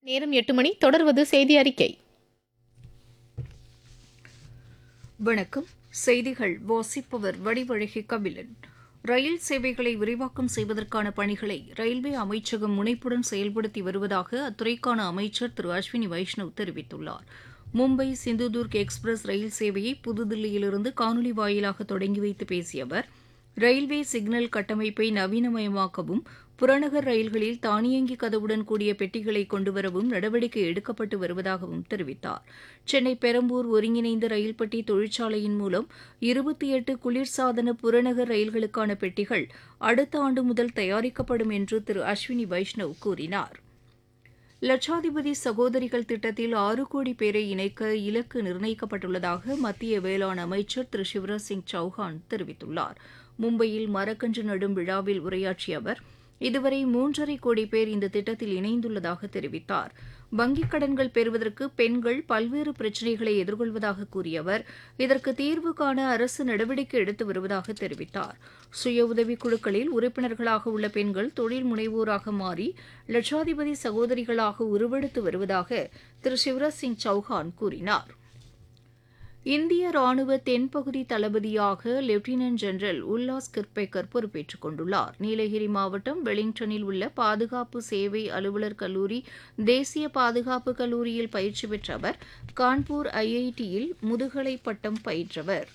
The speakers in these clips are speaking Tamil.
நேரம் எட்டு மணி தொடர்வது செய்தி அறிக்கை வணக்கம் செய்திகள் வாசிப்பவர் வடிவழகி கபிலன் ரயில் சேவைகளை விரிவாக்கம் செய்வதற்கான பணிகளை ரயில்வே அமைச்சகம் முனைப்புடன் செயல்படுத்தி வருவதாக அத்துறைக்கான அமைச்சர் திரு அஸ்வினி வைஷ்ணவ் தெரிவித்துள்ளார் மும்பை சிந்துதுர்க் எக்ஸ்பிரஸ் ரயில் சேவையை புதுதில்லியிலிருந்து காணொலி வாயிலாக தொடங்கி வைத்து பேசிய அவர் ரயில்வே சிக்னல் கட்டமைப்பை நவீனமயமாக்கவும் புறநகர் ரயில்களில் தானியங்கி கதவுடன் கூடிய பெட்டிகளை கொண்டுவரவும் நடவடிக்கை எடுக்கப்பட்டு வருவதாகவும் தெரிவித்தார் சென்னை பெரம்பூர் ஒருங்கிணைந்த ரயில் பெட்டி தொழிற்சாலையின் மூலம் இருபத்தி எட்டு குளிர்சாதன புறநகர் ரயில்களுக்கான பெட்டிகள் அடுத்த ஆண்டு முதல் தயாரிக்கப்படும் என்று திரு அஸ்வினி வைஷ்ணவ் கூறினார் லட்சாதிபதி சகோதரிகள் திட்டத்தில் ஆறு கோடி பேரை இணைக்க இலக்கு நிர்ணயிக்கப்பட்டுள்ளதாக மத்திய வேளாண் அமைச்சர் திரு சிவராஜ் சிங் சௌஹான் தெரிவித்துள்ளார் மும்பையில் மரக்கன்று நடும் விழாவில் உரையாற்றிய அவர் இதுவரை மூன்றரை கோடி பேர் இந்த திட்டத்தில் இணைந்துள்ளதாக தெரிவித்தார் வங்கிக் கடன்கள் பெறுவதற்கு பெண்கள் பல்வேறு பிரச்சினைகளை எதிர்கொள்வதாக கூறிய அவர் இதற்கு தீர்வு காண அரசு நடவடிக்கை எடுத்து வருவதாக தெரிவித்தார் சுய உதவிக் குழுக்களில் உறுப்பினர்களாக உள்ள பெண்கள் தொழில் முனைவோராக மாறி லட்சாதிபதி சகோதரிகளாக உருவெடுத்து வருவதாக திரு சிவராஜ் சிங் சௌஹான் கூறினார் இந்திய ராணுவ தென்பகுதி தளபதியாக லெப்டினன்ட் ஜெனரல் உல்லாஸ் கிர்பேக்கர் பொறுப்பேற்றுக் கொண்டுள்ளார் நீலகிரி மாவட்டம் வெலிங்டனில் உள்ள பாதுகாப்பு சேவை அலுவலர் கல்லூரி தேசிய பாதுகாப்பு கல்லூரியில் பயிற்சி பெற்ற அவர் கான்பூர் ஐஐடியில் முதுகலை பட்டம் பயின்றவர்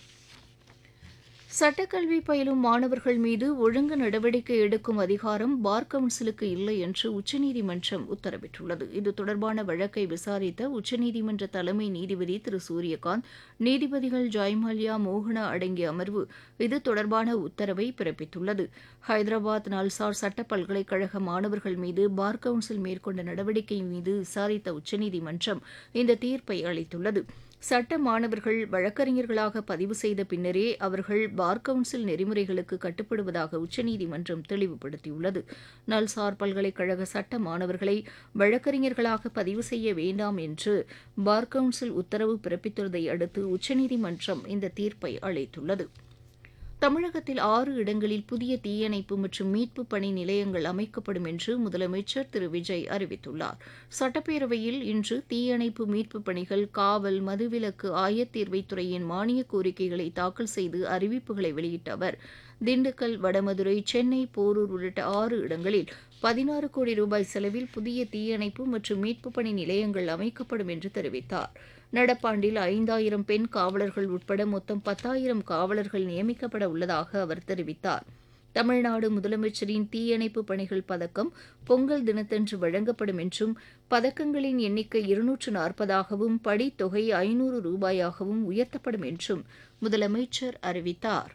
சட்டக்கல்வி பயிலும் மாணவர்கள் மீது ஒழுங்கு நடவடிக்கை எடுக்கும் அதிகாரம் பார் கவுன்சிலுக்கு இல்லை என்று உச்சநீதிமன்றம் உத்தரவிட்டுள்ளது இது தொடர்பான வழக்கை விசாரித்த உச்சநீதிமன்ற தலைமை நீதிபதி திரு சூரியகாந்த் நீதிபதிகள் ஜெயமால்யா மோகனா அடங்கிய அமர்வு இது தொடர்பான உத்தரவை பிறப்பித்துள்ளது ஹைதராபாத் நல்சார் சட்ட பல்கலைக்கழக மாணவர்கள் மீது பார் கவுன்சில் மேற்கொண்ட நடவடிக்கை மீது விசாரித்த உச்சநீதிமன்றம் இந்த தீர்ப்பை அளித்துள்ளது சட்ட மாணவர்கள் வழக்கறிஞர்களாக பதிவு செய்த பின்னரே அவர்கள் பார் கவுன்சில் நெறிமுறைகளுக்கு கட்டுப்படுவதாக உச்சநீதிமன்றம் தெளிவுபடுத்தியுள்ளது நல்சார் பல்கலைக்கழக சட்ட மாணவர்களை வழக்கறிஞர்களாக பதிவு செய்ய வேண்டாம் என்று பார் கவுன்சில் உத்தரவு பிறப்பித்துள்ளதை அடுத்து உச்சநீதிமன்றம் இந்த தீர்ப்பை அளித்துள்ளது தமிழகத்தில் ஆறு இடங்களில் புதிய தீயணைப்பு மற்றும் மீட்பு பணி நிலையங்கள் அமைக்கப்படும் என்று முதலமைச்சர் திரு விஜய் அறிவித்துள்ளார் சட்டப்பேரவையில் இன்று தீயணைப்பு மீட்பு பணிகள் காவல் மதுவிலக்கு ஆயத்தீர்வைத்துறையின் மானிய கோரிக்கைகளை தாக்கல் செய்து அறிவிப்புகளை வெளியிட்ட அவர் திண்டுக்கல் வடமதுரை சென்னை போரூர் உள்ளிட்ட ஆறு இடங்களில் பதினாறு கோடி ரூபாய் செலவில் புதிய தீயணைப்பு மற்றும் மீட்பு பணி நிலையங்கள் அமைக்கப்படும் என்று தெரிவித்தார் நடப்பாண்டில் ஐந்தாயிரம் பெண் காவலர்கள் உட்பட மொத்தம் பத்தாயிரம் காவலர்கள் நியமிக்கப்பட உள்ளதாக அவர் தெரிவித்தார் தமிழ்நாடு முதலமைச்சரின் தீயணைப்பு பணிகள் பதக்கம் பொங்கல் தினத்தன்று வழங்கப்படும் என்றும் பதக்கங்களின் எண்ணிக்கை இருநூற்று நாற்பதாகவும் படித்தொகை ஐநூறு ரூபாயாகவும் உயர்த்தப்படும் என்றும் முதலமைச்சர் அறிவித்தார்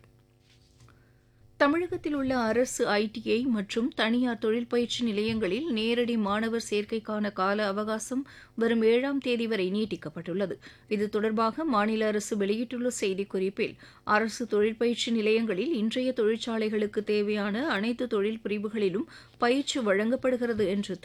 தமிழகத்தில் உள்ள அரசு ஐடிஐ மற்றும் தனியார் தொழில் பயிற்சி நிலையங்களில் நேரடி மாணவர் சேர்க்கைக்கான கால அவகாசம் வரும் ஏழாம் தேதி வரை நீட்டிக்கப்பட்டுள்ளது இது தொடர்பாக மாநில அரசு வெளியிட்டுள்ள செய்திக்குறிப்பில் அரசு தொழிற்பயிற்சி நிலையங்களில் இன்றைய தொழிற்சாலைகளுக்கு தேவையான அனைத்து தொழில் பிரிவுகளிலும் பயிற்சி வழங்கப்படுகிறது என்று